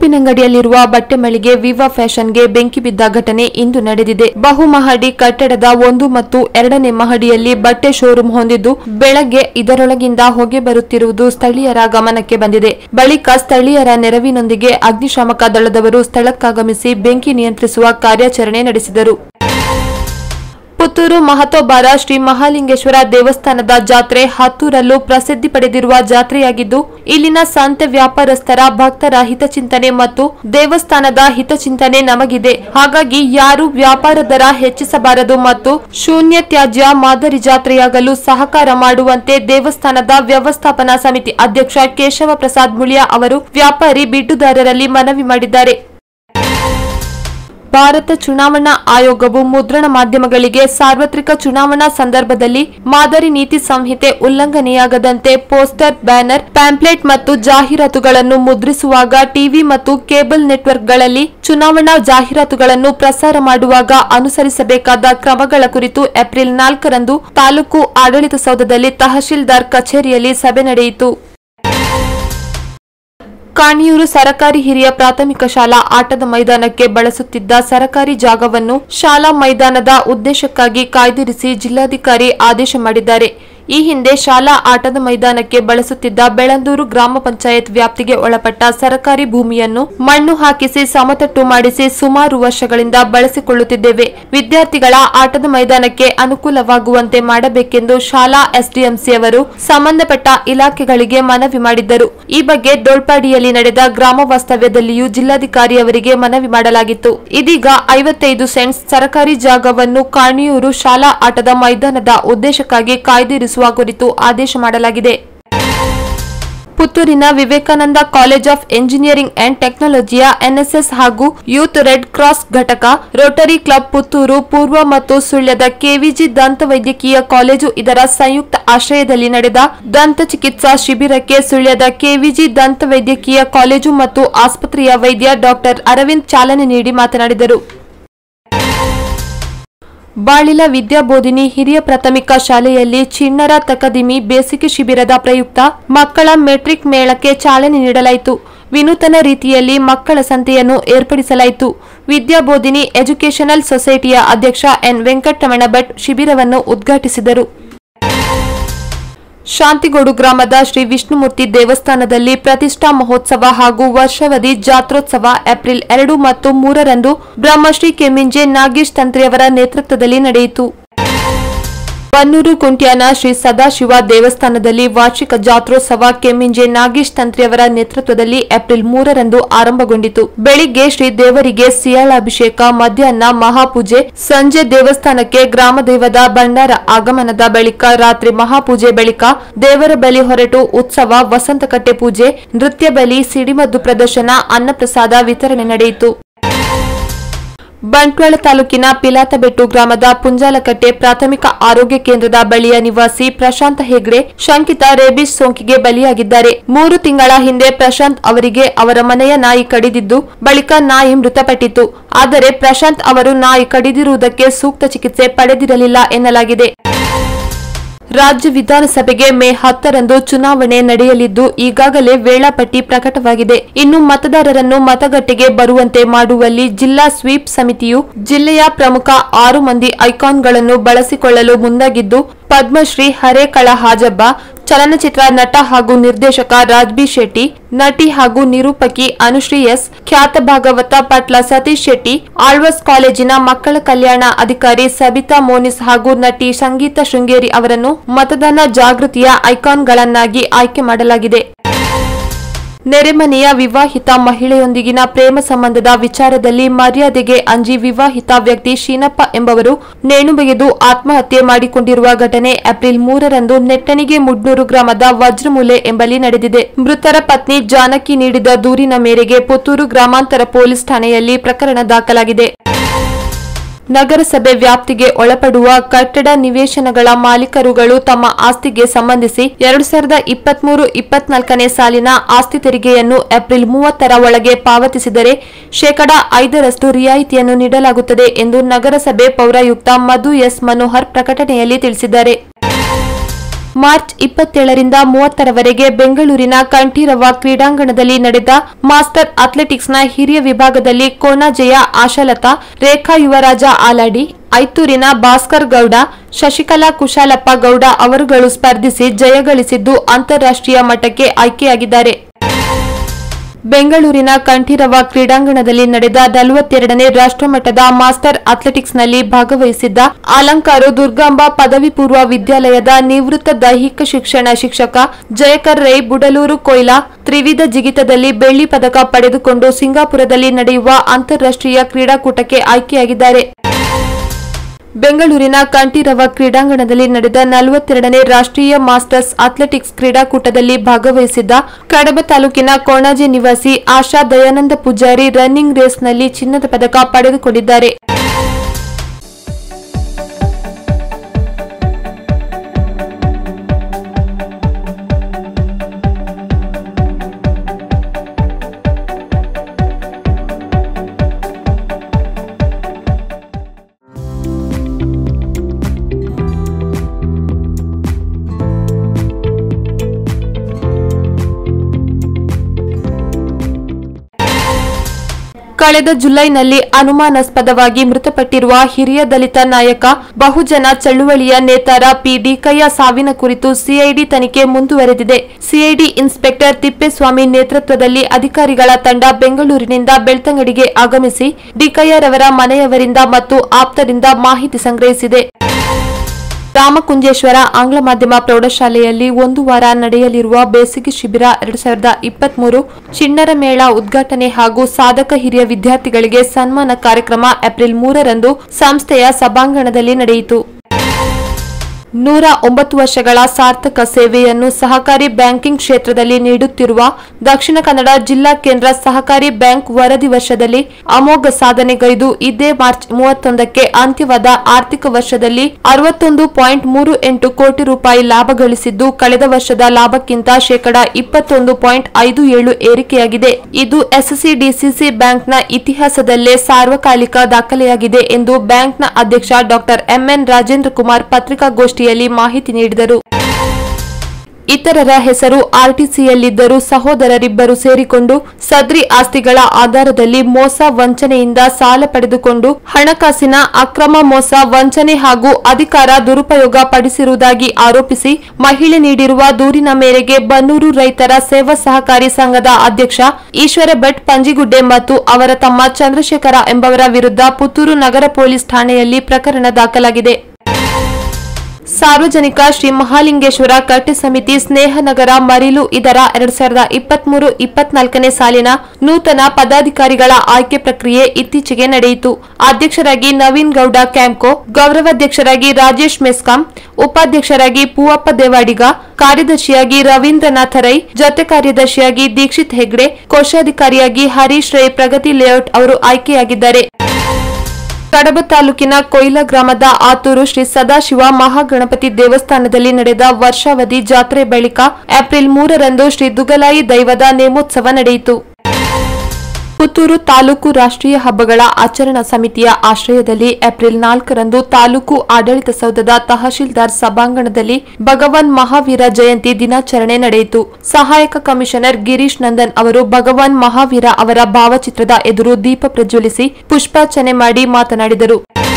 ಹೂವಿನಂಗಡಿಯಲ್ಲಿರುವ ಬಟ್ಟೆ ಮಳಿಗೆ ವಿವಾ ಫ್ಯಾಷನ್ಗೆ ಬೆಂಕಿ ಬಿದ್ದ ಘಟನೆ ಇಂದು ನಡೆದಿದೆ ಬಹುಮಹಡಿ ಕಟ್ಟಡದ ಒಂದು ಮತ್ತು ಎರಡನೇ ಮಹಡಿಯಲ್ಲಿ ಬಟ್ಟೆ ಶೋರೂಮ್ ಹೊಂದಿದ್ದು ಬೆಳಗ್ಗೆ ಇದರೊಳಗಿಂದ ಹೊಗೆ ಬರುತ್ತಿರುವುದು ಸ್ಥಳೀಯರ ಗಮನಕ್ಕೆ ಬಂದಿದೆ ಬಳಿಕ ಸ್ಥಳೀಯರ ನೆರವಿನೊಂದಿಗೆ ಅಗ್ನಿಶಾಮಕ ದಳದವರು ಸ್ಥಳಕ್ಕಾಗಮಿಸಿ ಬೆಂಕಿ ನಿಯಂತ್ರಿಸುವ ಕಾರ್ಯಾಚರಣೆ ನಡೆಸಿದರು ಪುತ್ತೂರು ಮಹತೋಬಾರ ಶ್ರೀ ಮಹಾಲಿಂಗೇಶ್ವರ ದೇವಸ್ಥಾನದ ಜಾತ್ರೆ ಹತ್ತೂರಲ್ಲೂ ಪ್ರಸಿದ್ಧಿ ಪಡೆದಿರುವ ಜಾತ್ರೆಯಾಗಿದ್ದು ಇಲ್ಲಿನ ಸಂತೆ ವ್ಯಾಪಾರಸ್ಥರ ಭಕ್ತರ ಹಿತಚಿಂತನೆ ಮತ್ತು ದೇವಸ್ಥಾನದ ಹಿತಚಿಂತನೆ ನಮಗಿದೆ ಹಾಗಾಗಿ ಯಾರು ವ್ಯಾಪಾರ ದರ ಹೆಚ್ಚಿಸಬಾರದು ಮತ್ತು ಶೂನ್ಯ ತ್ಯಾಜ್ಯ ಮಾದರಿ ಜಾತ್ರೆಯಾಗಲು ಸಹಕಾರ ಮಾಡುವಂತೆ ದೇವಸ್ಥಾನದ ವ್ಯವಸ್ಥಾಪನಾ ಸಮಿತಿ ಅಧ್ಯಕ್ಷ ಕೇಶವ ಪ್ರಸಾದ್ ಮುಳಿಯಾ ಅವರು ವ್ಯಾಪಾರಿ ಬಿಡ್ಡುದಾರರಲ್ಲಿ ಮನವಿ ಮಾಡಿದ್ದಾರೆ ಭಾರತ ಚುನಾವಣಾ ಆಯೋಗವು ಮುದ್ರಣ ಮಾಧ್ಯಮಗಳಿಗೆ ಸಾರ್ವತ್ರಿಕ ಚುನಾವಣಾ ಸಂದರ್ಭದಲ್ಲಿ ಮಾದರಿ ನೀತಿ ಸಂಹಿತೆ ಉಲ್ಲಂಘನೆಯಾಗದಂತೆ ಪೋಸ್ಟರ್ ಬ್ಯಾನರ್ ಪ್ಯಾಂಪ್ಲೆಟ್ ಮತ್ತು ಜಾಹೀರಾತುಗಳನ್ನು ಮುದ್ರಿಸುವಾಗ ಟಿವಿ ಮತ್ತು ಕೇಬಲ್ ನೆಟ್ವರ್ಕ್ಗಳಲ್ಲಿ ಚುನಾವಣಾ ಜಾಹೀರಾತುಗಳನ್ನು ಪ್ರಸಾರ ಮಾಡುವಾಗ ಅನುಸರಿಸಬೇಕಾದ ಕ್ರಮಗಳ ಕುರಿತು ಏಪ್ರಿಲ್ ನಾಲ್ಕರಂದು ತಾಲೂಕು ಆಡಳಿತ ಸೌಧದಲ್ಲಿ ತಹಶೀಲ್ದಾರ್ ಕಚೇರಿಯಲ್ಲಿ ಸಭೆ ನಡೆಯಿತು ಕಾಣಿಯೂರು ಸರಕಾರಿ ಹಿರಿಯ ಪ್ರಾಥಮಿಕ ಶಾಲಾ ಆಟದ ಮೈದಾನಕ್ಕೆ ಬಳಸುತ್ತಿದ್ದ ಸರಕಾರಿ ಜಾಗವನ್ನು ಶಾಲಾ ಮೈದಾನದ ಉದ್ದೇಶಕ್ಕಾಗಿ ಕಾಯ್ದಿರಿಸಿ ಜಿಲ್ಲಾಧಿಕಾರಿ ಆದೇಶ ಮಾಡಿದ್ದಾರೆ ಈ ಹಿಂದೆ ಶಾಲಾ ಆಟದ ಮೈದಾನಕ್ಕೆ ಬಳಸುತ್ತಿದ್ದ ಬೆಳಂದೂರು ಗ್ರಾಮ ಪಂಚಾಯತ್ ವ್ಯಾಪ್ತಿಗೆ ಒಳಪಟ್ಟ ಸರಕಾರಿ ಭೂಮಿಯನ್ನು ಮಣ್ಣು ಹಾಕಿಸಿ ಸಮತಟ್ಟು ಮಾಡಿಸಿ ಸುಮಾರು ವರ್ಷಗಳಿಂದ ಬಳಸಿಕೊಳ್ಳುತ್ತಿದ್ದೇವೆ ವಿದ್ಯಾರ್ಥಿಗಳ ಆಟದ ಮೈದಾನಕ್ಕೆ ಅನುಕೂಲವಾಗುವಂತೆ ಮಾಡಬೇಕೆಂದು ಶಾಲಾ ಎಸ್ಡಿಎಂಸಿ ಅವರು ಸಂಬಂಧಪಟ್ಟ ಇಲಾಖೆಗಳಿಗೆ ಮನವಿ ಮಾಡಿದ್ದರು ಈ ಬಗ್ಗೆ ದೋಳ್ಪಾಡಿಯಲ್ಲಿ ನಡೆದ ಗ್ರಾಮ ವಾಸ್ತವ್ಯದಲ್ಲಿಯೂ ಜಿಲ್ಲಾಧಿಕಾರಿ ಅವರಿಗೆ ಮನವಿ ಮಾಡಲಾಗಿತ್ತು ಇದೀಗ ಐವತ್ತೈದು ಸೆಂಟ್ಸ್ ಸರಕಾರಿ ಜಾಗವನ್ನು ಕಾಣಿಯೂರು ಶಾಲಾ ಆಟದ ಮೈದಾನದ ಉದ್ದೇಶಕ್ಕಾಗಿ ಕಾಯ್ದಿರಿಸುವ ಕುರಿತು ಆದೇಶ ಮಾಡಲಾಗಿದೆ ಪುತ್ತೂರಿನ Vivekananda college of engineering and ಟೆಕ್ನಾಲಜಿಯ ಎನ್ಎಸ್ಎಸ್ ಹಾಗೂ ಯೂತ್ ರೆಡ್ ಕ್ರಾಸ್ ಘಟಕ ರೋಟರಿ ಕ್ಲಬ್ ಪುತ್ತೂರು ಪೂರ್ವ ಮತ್ತು ಸುಳ್ಯದ ಕೆವಿಜಿ ದಂತ ವೈದ್ಯಕೀಯ ಕಾಲೇಜು ಇದರ ಸಂಯುಕ್ತ ಆಶ್ರಯದಲ್ಲಿ ನಡೆದ ದಂತ ಚಿಕಿತ್ಸಾ ಶಿಬಿರಕ್ಕೆ ಸುಳ್ಯದ ಕೆವಿಜಿ ದಂತ ವೈದ್ಯಕೀಯ ಕಾಲೇಜು ಮತ್ತು ಆಸ್ಪತ್ರೆಯ ವೈದ್ಯ ಡಾಕ್ಟರ್ ಅರವಿಂದ್ ಚಾಲನೆ ನೀಡಿ ಮಾತನಾಡಿದರು ಬಾಳಿಲ ವಿದ್ಯಾಬೋಧಿನಿ ಹಿರಿಯ ಪ್ರಾಥಮಿಕ ಶಾಲೆಯಲ್ಲಿ ಚಿಣ್ಣರ ತಕದಿಮಿ ಬೇಸಿಗೆ ಶಿಬಿರದ ಪ್ರಯುಕ್ತ ಮಕ್ಕಳ ಮೆಟ್ರಿಕ್ ಮೇಳಕ್ಕೆ ಚಾಲನೆ ನೀಡಲಾಯಿತು ವಿನೂತನ ರೀತಿಯಲ್ಲಿ ಮಕ್ಕಳ ಸಂತೆಯನ್ನು ಏರ್ಪಡಿಸಲಾಯಿತು ವಿದ್ಯಾಬೋಧಿನಿ ಎಜುಕೇಷನಲ್ ಸೊಸೈಟಿಯ ಅಧ್ಯಕ್ಷ ಎನ್ ವೆಂಕಟರಮಣ ಭಟ್ ಶಿಬಿರವನ್ನು ಉದ್ಘಾಟಿಸಿದರು ಶಾಂತಿಗೋಡು ಗ್ರಾಮದ ಶ್ರೀ ವಿಷ್ಣುಮೂರ್ತಿ ದೇವಸ್ಥಾನದಲ್ಲಿ ಪ್ರತಿಷ್ಠಾ ಮಹೋತ್ಸವ ಹಾಗೂ ವರ್ಷಾವಧಿ ಜಾತ್ರೋತ್ಸವ ಏಪ್ರಿಲ್ ಎರಡು ಮತ್ತು ಮೂರರಂದು ಬ್ರಹ್ಮಶ್ರೀ ಕೆಮ್ಮಿಂಜೆ ನಾಗೇಶ್ ತಂತ್ರಿಯವರ ನೇತೃತ್ವದಲ್ಲಿ ನಡೆಯಿತು ಬನ್ನೂರು ಕುಂಟ್ಯಾನ ಶ್ರೀ ಸದಾಶಿವ ದೇವಸ್ಥಾನದಲ್ಲಿ ವಾರ್ಷಿಕ ಜಾತ್ರೋತ್ಸವ ಕೆಮ್ಮಿಂಜೆ ನಾಗೇಶ್ ತಂತ್ರಿಯವರ ನೇತೃತ್ವದಲ್ಲಿ ಏಪ್ರಿಲ್ ಮೂರರಂದು ಆರಂಭಗೊಂಡಿತು ಬೆಳಿಗ್ಗೆ ಶ್ರೀ ದೇವರಿಗೆ ಸಿಯಾಳಾಭಿಷೇಕ ಮಧ್ಯಾಹ್ನ ಮಹಾಪೂಜೆ ಸಂಜೆ ದೇವಸ್ಥಾನಕ್ಕೆ ಗ್ರಾಮದೈವದ ಭಂಡಾರ ಆಗಮನದ ಬಳಿಕ ರಾತ್ರಿ ಮಹಾಪೂಜೆ ಬಳಿಕ ದೇವರ ಬಲಿ ಹೊರಟು ಉತ್ಸವ ವಸಂತಕಟ್ಟೆ ಪೂಜೆ ನೃತ್ಯ ಬಲಿ ಸಿಡಿಮದ್ದು ಪ್ರದರ್ಶನ ಅನ್ನಪ್ರಸಾದ ವಿತರಣೆ ನಡೆಯಿತು ಬಂಟ್ವಾಳ ತಾಲೂಕಿನ ಪಿಲಾತಬೆಟ್ಟು ಗ್ರಾಮದ ಪುಂಜಾಲಕಟ್ಟೆ ಪ್ರಾಥಮಿಕ ಆರೋಗ್ಯ ಕೇಂದ್ರದ ಬಳಿಯ ನಿವಾಸಿ ಪ್ರಶಾಂತ್ ಹೆಗ್ಡೆ ಶಂಕಿತ ರೇಬಿಸ್ ಸೋಂಕಿಗೆ ಬಲಿಯಾಗಿದ್ದಾರೆ ಮೂರು ತಿಂಗಳ ಹಿಂದೆ ಪ್ರಶಾಂತ್ ಅವರಿಗೆ ಅವರ ಮನೆಯ ನಾಯಿ ಕಡಿದಿದ್ದು ಬಳಿಕ ನಾಯಿ ಮೃತಪಟ್ಟಿತ್ತು ಆದರೆ ಪ್ರಶಾಂತ್ ಅವರು ನಾಯಿ ಕಡಿದಿರುವುದಕ್ಕೆ ಸೂಕ್ತ ಚಿಕಿತ್ಸೆ ಪಡೆದಿರಲಿಲ್ಲ ಎನ್ನಲಾಗಿದೆ ರಾಜ್ಯ ವಿಧಾನಸಭೆಗೆ ಮೇ ಹತ್ತರಂದು ಚುನಾವಣೆ ನಡೆಯಲಿದ್ದು ಈಗಾಗಲೇ ವೇಳಾಪಟ್ಟಿ ಪ್ರಕಟವಾಗಿದೆ ಇನ್ನು ಮತದಾರರನ್ನು ಮತಗಟ್ಟೆಗೆ ಬರುವಂತೆ ಮಾಡುವಲ್ಲಿ ಜಿಲ್ಲಾ ಸ್ವೀಪ್ ಸಮಿತಿಯು ಜಿಲ್ಲೆಯ ಪ್ರಮುಖ ಆರು ಮಂದಿ ಐಕಾನ್ಗಳನ್ನು ಬಳಸಿಕೊಳ್ಳಲು ಮುಂದಾಗಿದ್ದು ಪದ್ಮಶ್ರೀ ಹರೇಕಳ ಹಾಜಬ್ಬ ಚಲನಚಿತ್ರ ನಟ ಹಾಗೂ ನಿರ್ದೇಶಕ ರಾಜ್ಬಿ ಶೆಟ್ಟಿ ನಟಿ ಹಾಗೂ ನಿರೂಪಕಿ ಅನುಶ್ರೀ ಎಸ್ ಖ್ಯಾತ ಭಾಗವತ ಪಟ್ಲ ಸತೀಶ್ ಶೆಟ್ಟಿ ಆಳ್ವಸ್ ಕಾಲೇಜಿನ ಮಕ್ಕಳ ಕಲ್ಯಾಣ ಅಧಿಕಾರಿ ಸಬಿತಾ ಮೋನಿಸ್ ಹಾಗೂ ನಟಿ ಸಂಗೀತ ಶೃಂಗೇರಿ ಅವರನ್ನು ಮತದಾನ ಜಾಗೃತಿಯ ಐಕಾನ್ಗಳನ್ನಾಗಿ ಆಯ್ಕೆ ಮಾಡಲಾಗಿದೆ ನೆರೆಮನೆಯ ವಿವಾಹಿತ ಮಹಿಳೆಯೊಂದಿಗಿನ ಪ್ರೇಮ ಸಂಬಂಧದ ವಿಚಾರದಲ್ಲಿ ಮರ್ಯಾದೆಗೆ ಅಂಜಿ ವಿವಾಹಿತ ವ್ಯಕ್ತಿ ಶೀನಪ್ಪ ಎಂಬವರು ನೇಣು ಬಗೆದು ಆತ್ಮಹತ್ಯೆ ಮಾಡಿಕೊಂಡಿರುವ ಘಟನೆ ಏಪ್ರಿಲ್ ಮೂರರಂದು ನೆಟ್ಟಣಿಗೆ ಮುಡ್ನೂರು ಗ್ರಾಮದ ವಜ್ರಮೂಲೆ ಎಂಬಲ್ಲಿ ನಡೆದಿದೆ ಮೃತರ ಪತ್ನಿ ಜಾನಕಿ ನೀಡಿದ ದೂರಿನ ಮೇರೆಗೆ ಪುತ್ತೂರು ಗ್ರಾಮಾಂತರ ಪೊಲೀಸ್ ಠಾಣೆಯಲ್ಲಿ ಪ್ರಕರಣ ದಾಖಲಾಗಿದೆ ನಗರಸಭೆ ವ್ಯಾಪ್ತಿಗೆ ಒಳಪಡುವ ಕಟ್ಟಡ ನಿವೇಶನಗಳ ಮಾಲೀಕರುಗಳು ತಮ್ಮ ಆಸ್ತಿಗೆ ಸಂಬಂಧಿಸಿ ಎರಡು ಸಾವಿರದ ಇಪ್ಪತ್ಮೂರು ಇಪ್ಪತ್ನಾಲ್ಕನೇ ಸಾಲಿನ ಆಸ್ತಿ ತೆರಿಗೆಯನ್ನು ಏಪ್ರಿಲ್ ಮೂವತ್ತರ ಒಳಗೆ ಪಾವತಿಸಿದರೆ ಶೇಕಡಾ ಐದರಷ್ಟು ರಿಯಾಯಿತಿಯನ್ನು ನೀಡಲಾಗುತ್ತದೆ ಎಂದು ನಗರಸಭೆ ಪೌರಾಯುಕ್ತ ಮಧು ಎಸ್ ಮನೋಹರ್ ಪ್ರಕಟಣೆಯಲ್ಲಿ ತಿಳಿಸಿದ್ದಾರೆ ಮಾರ್ಚ್ ಇಪ್ಪತ್ತೇಳರಿಂದ ಮೂವತ್ತರವರೆಗೆ ಬೆಂಗಳೂರಿನ ಕಂಠೀರವ ಕ್ರೀಡಾಂಗಣದಲ್ಲಿ ನಡೆದ ಮಾಸ್ಟರ್ ಅಥ್ಲೆಟಿಕ್ಸ್ನ ಹಿರಿಯ ವಿಭಾಗದಲ್ಲಿ ಕೋಣಾಜೆಯ ಆಶಾಲತಾ ರೇಖಾ ಯುವರಾಜ ಆಲಾಡಿ ಐತೂರಿನ ಭಾಸ್ಕರ್ ಗೌಡ ಶಶಿಕಲಾ ಕುಶಾಲಪ್ಪ ಗೌಡ ಅವರುಗಳು ಸ್ಪರ್ಧಿಸಿ ಜಯಗಳಿಸಿದ್ದು ಅಂತಾರಾಷ್ಟ್ರೀಯ ಮಟ್ಟಕ್ಕೆ ಆಯ್ಕೆಯಾಗಿದ್ದಾರೆ ಬೆಂಗಳೂರಿನ ಕಂಠೀರವ ಕ್ರೀಡಾಂಗಣದಲ್ಲಿ ನಡೆದ ನಲವತ್ತೆರಡನೇ ರಾಷ್ಟ್ರಮಟ್ಟದ ಮಾಸ್ಟರ್ ಅಥ್ಲೆಟಿಕ್ಸ್ನಲ್ಲಿ ಭಾಗವಹಿಸಿದ್ದ ಅಲಂಕಾರು ದುರ್ಗಾಂಬ ಪದವಿ ಪೂರ್ವ ವಿದ್ಯಾಲಯದ ನಿವೃತ್ತ ದೈಹಿಕ ಶಿಕ್ಷಣ ಶಿಕ್ಷಕ ಜಯಕರ್ ರೈ ಬುಡಲೂರು ಕೊಯ್ಲಾ ತ್ರಿವಿಧ ಜಿಗಿತದಲ್ಲಿ ಬೆಳ್ಳಿ ಪದಕ ಪಡೆದುಕೊಂಡು ಸಿಂಗಾಪುರದಲ್ಲಿ ನಡೆಯುವ ಅಂತಾರಾಷ್ಟ್ರೀಯ ಕ್ರೀಡಾಕೂಟಕ್ಕೆ ಆಯ್ಕೆಯಾಗಿದ್ದಾರೆ ಬೆಂಗಳೂರಿನ ಕಂಠೀರವ ಕ್ರೀಡಾಂಗಣದಲ್ಲಿ ನಡೆದ ನಲವತ್ತೆರಡನೇ ರಾಷ್ಟ್ರೀಯ ಮಾಸ್ಟರ್ಸ್ ಅಥ್ಲೆಟಿಕ್ಸ್ ಕ್ರೀಡಾಕೂಟದಲ್ಲಿ ಭಾಗವಹಿಸಿದ್ದ ಕಡಬ ತಾಲೂಕಿನ ಕೋಣಾಜೆ ನಿವಾಸಿ ಆಶಾ ದಯಾನಂದ ಪೂಜಾರಿ ರನ್ನಿಂಗ್ ರೇಸ್ನಲ್ಲಿ ಚಿನ್ನದ ಪದಕ ಪಡೆದುಕೊಂಡಿದ್ದಾರೆ ಕಳೆದ ಜುಲೈನಲ್ಲಿ ಅನುಮಾನಾಸ್ಪದವಾಗಿ ಮೃತಪಟ್ಟಿರುವ ಹಿರಿಯ ದಲಿತ ನಾಯಕ ಬಹುಜನ ಚಳುವಳಿಯ ನೇತಾರ ಪಿ ಡಿಕಯ್ಯ ಸಾವಿನ ಕುರಿತು ಸಿಐಡಿ ತನಿಖೆ ಮುಂದುವರೆದಿದೆ ಸಿಐಡಿ ಇನ್ಸ್ಪೆಕ್ಟರ್ ತಿಪ್ಪೇಸ್ವಾಮಿ ನೇತೃತ್ವದಲ್ಲಿ ಅಧಿಕಾರಿಗಳ ತಂಡ ಬೆಂಗಳೂರಿನಿಂದ ಬೆಳ್ತಂಗಡಿಗೆ ಆಗಮಿಸಿ ಡಿಕಯ್ಯರವರ ಮನೆಯವರಿಂದ ಮತ್ತು ಆಪ್ತರಿಂದ ಮಾಹಿತಿ ಸಂಗ್ರಹಿಸಿದೆ ರಾಮಕುಂಜೇಶ್ವರ ಆಂಗ್ಲ ಮಾಧ್ಯಮ ಪ್ರೌಢಶಾಲೆಯಲ್ಲಿ ಒಂದು ವಾರ ನಡೆಯಲಿರುವ ಬೇಸಿಗೆ ಶಿಬಿರ ಎರಡ್ ಸಾವಿರದ ಇಪ್ಪತ್ಮೂರು ಚಿಣ್ಣರ ಮೇಳ ಉದ್ಘಾಟನೆ ಹಾಗೂ ಸಾಧಕ ಹಿರಿಯ ವಿದ್ಯಾರ್ಥಿಗಳಿಗೆ ಸನ್ಮಾನ ಕಾರ್ಯಕ್ರಮ ಏಪ್ರಿಲ್ ಮೂರರಂದು ಸಂಸ್ಥೆಯ ಸಭಾಂಗಣದಲ್ಲಿ ನಡೆಯಿತು ನೂರ ಒಂಬತ್ತು ವರ್ಷಗಳ ಸಾರ್ಥಕ ಸೇವೆಯನ್ನು ಸಹಕಾರಿ ಬ್ಯಾಂಕಿಂಗ್ ಕ್ಷೇತ್ರದಲ್ಲಿ ನೀಡುತ್ತಿರುವ ದಕ್ಷಿಣ ಕನ್ನಡ ಜಿಲ್ಲಾ ಕೇಂದ್ರ ಸಹಕಾರಿ ಬ್ಯಾಂಕ್ ವರದಿ ವರ್ಷದಲ್ಲಿ ಅಮೋಘ ಸಾಧನೆಗೈದು ಇದೇ ಮಾರ್ಚ್ ಮೂವತ್ತೊಂದಕ್ಕೆ ಅಂತ್ಯವಾದ ಆರ್ಥಿಕ ವರ್ಷದಲ್ಲಿ ಅರವತ್ತೊಂದು ಪಾಯಿಂಟ್ ಮೂರು ಎಂಟು ಕೋಟಿ ರೂಪಾಯಿ ಲಾಭ ಗಳಿಸಿದ್ದು ಕಳೆದ ವರ್ಷದ ಲಾಭಕ್ಕಿಂತ ಶೇಕಡಾ ಇಪ್ಪತ್ತೊಂದು ಪಾಯಿಂಟ್ ಐದು ಏಳು ಏರಿಕೆಯಾಗಿದೆ ಇದು ಎಸ್ಸಿಡಿಸಿಸಿ ಬ್ಯಾಂಕ್ನ ಇತಿಹಾಸದಲ್ಲೇ ಸಾರ್ವಕಾಲಿಕ ದಾಖಲೆಯಾಗಿದೆ ಎಂದು ಬ್ಯಾಂಕ್ನ ಅಧ್ಯಕ್ಷ ಡಾಕ್ಟರ್ ಎಂಎನ್ ರಾಜೇಂದ್ರ ಕುಮಾರ್ ಪತ್ರಿಕಾಗೋಷ್ಠಿಯಲ್ಲಿ ಮಾಹಿತಿ ನೀಡಿದರು ಇತರರ ಹೆಸರು ಆರ್ಟಿಸಿಯಲ್ಲಿದ್ದರೂ ಸಹೋದರರಿಬ್ಬರು ಸೇರಿಕೊಂಡು ಸದ್ರಿ ಆಸ್ತಿಗಳ ಆಧಾರದಲ್ಲಿ ಮೋಸ ವಂಚನೆಯಿಂದ ಸಾಲ ಪಡೆದುಕೊಂಡು ಹಣಕಾಸಿನ ಅಕ್ರಮ ಮೋಸ ವಂಚನೆ ಹಾಗೂ ಅಧಿಕಾರ ದುರುಪಯೋಗ ಪಡಿಸಿರುವುದಾಗಿ ಆರೋಪಿಸಿ ಮಹಿಳೆ ನೀಡಿರುವ ದೂರಿನ ಮೇರೆಗೆ ಬನ್ನೂರು ರೈತರ ಸೇವಾ ಸಹಕಾರಿ ಸಂಘದ ಅಧ್ಯಕ್ಷ ಈಶ್ವರ ಭಟ್ ಪಂಜಿಗುಡ್ಡೆ ಮತ್ತು ಅವರ ತಮ್ಮ ಚಂದ್ರಶೇಖರ ಎಂಬವರ ವಿರುದ್ಧ ಪುತ್ತೂರು ನಗರ ಪೊಲೀಸ್ ಠಾಣೆಯಲ್ಲಿ ಪ್ರಕರಣ ದಾಖಲಾಗಿದೆ ಸಾರ್ವಜನಿಕ ಶ್ರೀ ಮಹಾಲಿಂಗೇಶ್ವರ ಕಟ್ಟೆ ಸಮಿತಿ ಸ್ನೇಹನಗರ ಮರಿಲು ಇದರ ಎರಡ್ ಸಾವಿರದ ಇಪ್ಪತ್ಮೂರು ಇಪ್ಪತ್ನಾಲ್ಕನೇ ಸಾಲಿನ ನೂತನ ಪದಾಧಿಕಾರಿಗಳ ಆಯ್ಕೆ ಪ್ರಕ್ರಿಯೆ ಇತ್ತೀಚೆಗೆ ನಡೆಯಿತು ಅಧ್ಯಕ್ಷರಾಗಿ ನವೀನ್ ಗೌಡ ಕ್ಯಾಂಕೋ ಗೌರವಾಧ್ಯಕ್ಷರಾಗಿ ರಾಜೇಶ್ ಮೆಸ್ಕಾಂ ಉಪಾಧ್ಯಕ್ಷರಾಗಿ ಪೂವಪ್ಪ ದೇವಾಡಿಗ ಕಾರ್ಯದರ್ಶಿಯಾಗಿ ರವೀಂದ್ರನಾಥ ರೈ ಜೊತೆ ಕಾರ್ಯದರ್ಶಿಯಾಗಿ ದೀಕ್ಷಿತ್ ಹೆಗ್ಡೆ ಕೋಶಾಧಿಕಾರಿಯಾಗಿ ಹರೀಶ್ ರೈ ಪ್ರಗತಿ ಲೇಔಟ್ ಅವರು ಆಯ್ಕೆಯಾಗಿದ್ದಾರೆ ಕಡಬ ತಾಲೂಕಿನ ಕೊಯ್ಲ ಗ್ರಾಮದ ಆತೂರು ಶ್ರೀ ಸದಾಶಿವ ಮಹಾಗಣಪತಿ ದೇವಸ್ಥಾನದಲ್ಲಿ ನಡೆದ ವರ್ಷಾವಧಿ ಜಾತ್ರೆ ಬಳಿಕ ಏಪ್ರಿಲ್ ಮೂರರಂದು ಶ್ರೀ ದುಗಲಾಯಿ ದೈವದ ನೇಮೋತ್ಸವ ನಡೆಯಿತು ಪುತ್ತೂರು ತಾಲೂಕು ರಾಷ್ಟ್ರೀಯ ಹಬ್ಬಗಳ ಆಚರಣಾ ಸಮಿತಿಯ ಆಶ್ರಯದಲ್ಲಿ ಏಪ್ರಿಲ್ ನಾಲ್ಕರಂದು ತಾಲೂಕು ಆಡಳಿತ ಸೌಧದ ತಹಶೀಲ್ದಾರ್ ಸಭಾಂಗಣದಲ್ಲಿ ಭಗವಾನ್ ಮಹಾವೀರ ಜಯಂತಿ ದಿನಾಚರಣೆ ನಡೆಯಿತು ಸಹಾಯಕ ಕಮಿಷನರ್ ಗಿರೀಶ್ ನಂದನ್ ಅವರು ಭಗವಾನ್ ಮಹಾವೀರ ಅವರ ಭಾವಚಿತ್ರದ ಎದುರು ದೀಪ ಪ್ರಜ್ವಲಿಸಿ ಪುಷ್ಪಾರ್ಚನೆ ಮಾಡಿ ಮಾತನಾಡಿದರು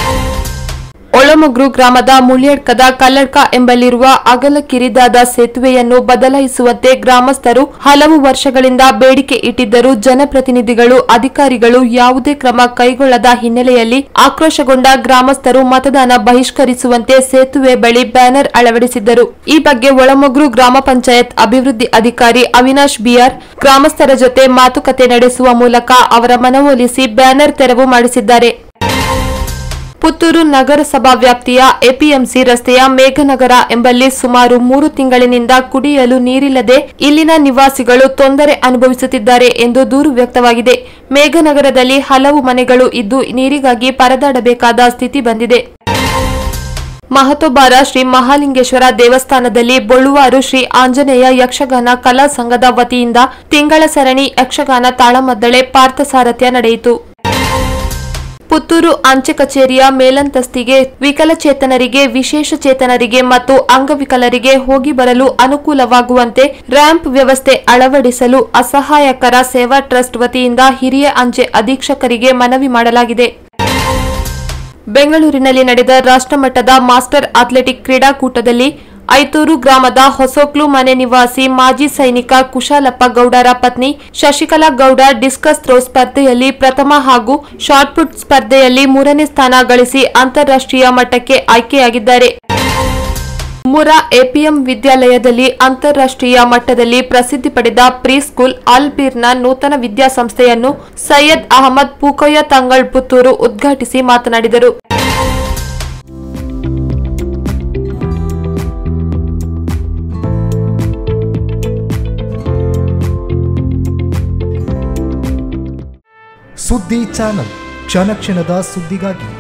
ಒಳಮೊಗ್ರು ಗ್ರಾಮದ ಮುಳ್ಯಡ್ಕದ ಕಲ್ಲಡ್ಕ ಎಂಬಲ್ಲಿರುವ ಅಗಲ ಕಿರಿದಾದ ಸೇತುವೆಯನ್ನು ಬದಲಾಯಿಸುವಂತೆ ಗ್ರಾಮಸ್ಥರು ಹಲವು ವರ್ಷಗಳಿಂದ ಬೇಡಿಕೆ ಇಟ್ಟಿದ್ದರೂ ಜನಪ್ರತಿನಿಧಿಗಳು ಅಧಿಕಾರಿಗಳು ಯಾವುದೇ ಕ್ರಮ ಕೈಗೊಳ್ಳದ ಹಿನ್ನೆಲೆಯಲ್ಲಿ ಆಕ್ರೋಶಗೊಂಡ ಗ್ರಾಮಸ್ಥರು ಮತದಾನ ಬಹಿಷ್ಕರಿಸುವಂತೆ ಸೇತುವೆ ಬಳಿ ಬ್ಯಾನರ್ ಅಳವಡಿಸಿದ್ದರು ಈ ಬಗ್ಗೆ ಒಳಮೊಗ್ರು ಗ್ರಾಮ ಪಂಚಾಯತ್ ಅಭಿವೃದ್ಧಿ ಅಧಿಕಾರಿ ಅವಿನಾಶ್ ಬಿಆರ್ ಗ್ರಾಮಸ್ಥರ ಜೊತೆ ಮಾತುಕತೆ ನಡೆಸುವ ಮೂಲಕ ಅವರ ಮನವೊಲಿಸಿ ಬ್ಯಾನರ್ ತೆರವು ಮಾಡಿಸಿದ್ದಾರೆ ಪುತ್ತೂರು ನಗರಸಭಾ ವ್ಯಾಪ್ತಿಯ ಎಪಿಎಂಸಿ ರಸ್ತೆಯ ಮೇಘನಗರ ಎಂಬಲ್ಲಿ ಸುಮಾರು ಮೂರು ತಿಂಗಳಿನಿಂದ ಕುಡಿಯಲು ನೀರಿಲ್ಲದೆ ಇಲ್ಲಿನ ನಿವಾಸಿಗಳು ತೊಂದರೆ ಅನುಭವಿಸುತ್ತಿದ್ದಾರೆ ಎಂದು ದೂರು ವ್ಯಕ್ತವಾಗಿದೆ ಮೇಘನಗರದಲ್ಲಿ ಹಲವು ಮನೆಗಳು ಇದ್ದು ನೀರಿಗಾಗಿ ಪರದಾಡಬೇಕಾದ ಸ್ಥಿತಿ ಬಂದಿದೆ ಮಹತೋಬಾರ ಶ್ರೀ ಮಹಾಲಿಂಗೇಶ್ವರ ದೇವಸ್ಥಾನದಲ್ಲಿ ಬೊಳುವಾರು ಶ್ರೀ ಆಂಜನೇಯ ಯಕ್ಷಗಾನ ಕಲಾ ಸಂಘದ ವತಿಯಿಂದ ತಿಂಗಳ ಸರಣಿ ಯಕ್ಷಗಾನ ತಾಳಮದ್ದಳೆ ಪಾರ್ಥಸಾರಥ್ಯ ನಡೆಯಿತು ಪುತ್ತೂರು ಅಂಚೆ ಕಚೇರಿಯ ಮೇಲಂತಸ್ತಿಗೆ ವಿಕಲಚೇತನರಿಗೆ ವಿಶೇಷ ಚೇತನರಿಗೆ ಮತ್ತು ಅಂಗವಿಕಲರಿಗೆ ಹೋಗಿ ಬರಲು ಅನುಕೂಲವಾಗುವಂತೆ ರ್ಯಾಂಪ್ ವ್ಯವಸ್ಥೆ ಅಳವಡಿಸಲು ಅಸಹಾಯಕರ ಸೇವಾ ಟ್ರಸ್ಟ್ ವತಿಯಿಂದ ಹಿರಿಯ ಅಂಚೆ ಅಧೀಕ್ಷಕರಿಗೆ ಮನವಿ ಮಾಡಲಾಗಿದೆ ಬೆಂಗಳೂರಿನಲ್ಲಿ ನಡೆದ ರಾಷ್ಟ್ರಮಟ್ಟದ ಮಾಸ್ಟರ್ ಅಥ್ಲೆಟಿಕ್ ಕ್ರೀಡಾಕೂಟದಲ್ಲಿ ಐತೂರು ಗ್ರಾಮದ ಹೊಸೋಕ್ಲು ಮನೆ ನಿವಾಸಿ ಮಾಜಿ ಸೈನಿಕ ಕುಶಾಲಪ್ಪ ಗೌಡರ ಪತ್ನಿ ಶಶಿಕಲಾ ಗೌಡ ಡಿಸ್ಕಸ್ ಥ್ರೋ ಸ್ಪರ್ಧೆಯಲ್ಲಿ ಪ್ರಥಮ ಹಾಗೂ ಶಾಟ್ಪುಟ್ ಸ್ಪರ್ಧೆಯಲ್ಲಿ ಮೂರನೇ ಸ್ಥಾನ ಗಳಿಸಿ ಅಂತಾರಾಷ್ಟ್ರೀಯ ಮಟ್ಟಕ್ಕೆ ಆಯ್ಕೆಯಾಗಿದ್ದಾರೆ ಮುರಾ ಎಪಿಎಂ ವಿದ್ಯಾಲಯದಲ್ಲಿ ಅಂತಾರಾಷ್ಟ್ರೀಯ ಮಟ್ಟದಲ್ಲಿ ಪ್ರಸಿದ್ಧಿ ಪಡೆದ ಪ್ರೀ ಸ್ಕೂಲ್ ಅಲ್ ಬೀರ್ನ ನೂತನ ವಿದ್ಯಾಸಂಸ್ಥೆಯನ್ನು ಸೈಯದ್ ಅಹಮದ್ ಪೂಕೋಯ ತಂಗಳ್ ಪುತ್ತೂರು ಉದ್ಘಾಟಿಸಿ ಮಾತನಾಡಿದರು ಸುದ್ದಿ ಚಾನಲ್ ಕ್ಷಣ ಕ್ಷಣದ ಸುದ್ದಿಗಾಗಿ